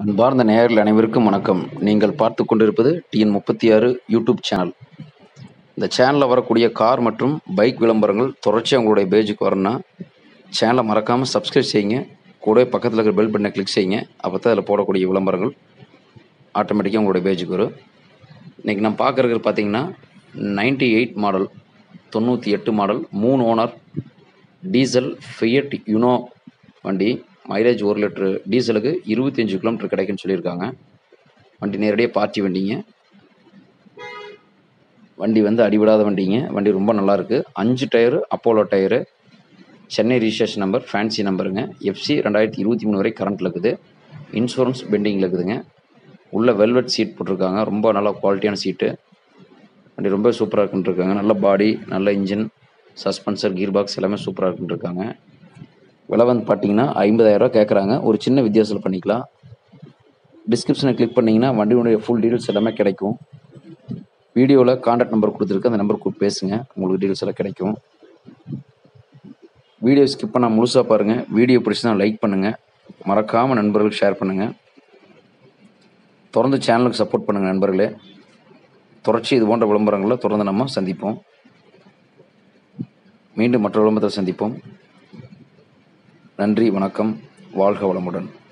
அன்பார்ந்த நேயர்கள் அனைவருக்கும் வணக்கம் நீங்கள் பார்த்து கொண்டிருப்பது டிஎன் முப்பத்தி ஆறு யூடியூப் சேனல் இந்த சேனலில் வரக்கூடிய கார் மற்றும் பைக் விளம்பரங்கள் தொடர்ச்சியாக உங்களுடைய பேஜுக்கு வரணும்னா சேனலை மறக்காமல் சப்ஸ்கிரைப் செய்யுங்க கூடவே பக்கத்தில் இருக்கிற பெல் பட்டனை கிளிக் செய்யுங்க அப்போ தான் அதில் போடக்கூடிய விளம்பரங்கள் ஆட்டோமேட்டிக்காக உங்களுடைய பேஜுக்கு வரும் இன்றைக்கி நான் பார்க்குறது பார்த்தீங்கன்னா நைன்டி எயிட் மாடல் தொண்ணூற்றி எட்டு மாடல் மூணு ஓனர் டீசல் ஃபியட் யுனோ வண்டி மைலேஜ் ஒரு லிட்ரு டீசலுக்கு இருபத்தஞ்சி கிலோமீட்டர் கிடைக்குன்னு சொல்லியிருக்காங்க வண்டி நேரடியாக பார்ட்டி வண்டிங்க வண்டி வந்து அடிபடாத வண்டிங்க வண்டி ரொம்ப நல்லா இருக்கு அஞ்சு tyre Apollo tyre Chennai registration number fancy நம்பருங்க எஃப்சி ரெண்டாயிரத்தி இருபத்தி மூணு வரை கரண்ட்டில் இருக்குது இன்சூரன்ஸ் பெண்டிங்கில் இருக்குதுங்க உள்ள வெல்வெட் சீட் போட்டிருக்காங்க ரொம்ப நல்லா குவாலிட்டியான சீட்டு வண்டி ரொம்ப சூப்பராக இருக்குன்னு இருக்காங்க நல்ல பாடி நல்ல இன்ஜின் சஸ்பென்சர் கீர் பாக்ஸ் எல்லாமே சூப்பராக இருக்குன்னு இருக்காங்க விலை வந்து பார்த்தீங்கன்னா ஐம்பதாயிரரூவா கேட்குறாங்க ஒரு சின்ன வித்தியாசத்தில் பண்ணிக்கலாம் டிஸ்கிரிப்ஷனை கிளிக் பண்ணிங்கன்னா வண்டியுடைய ஃபுல் டீட்டெயில்ஸ் எல்லாமே கிடைக்கும் வீடியோவில் காண்டாக்ட் நம்பர் கொடுத்துருக்கு அந்த நம்பர் கூப்பிட்டு பேசுங்க உங்களுக்கு டீட்டெயில்ஸ் எல்லாம் கிடைக்கும் வீடியோ ஸ்கிப் பண்ணால் முழுசாக பாருங்கள் வீடியோ பிடிச்சினா லைக் பண்ணுங்கள் மறக்காமல் நண்பர்களுக்கு ஷேர் பண்ணுங்கள் தொடர்ந்து சேனலுக்கு சப்போர்ட் பண்ணுங்கள் நண்பர்களே தொடர்ச்சி இது போன்ற விளம்பரங்களை தொடர்ந்து நம்ம சந்திப்போம் மீண்டும் மற்ற விளம்பரத்தில் சந்திப்போம் நன்றி வணக்கம் வாழ்க வளமுடன்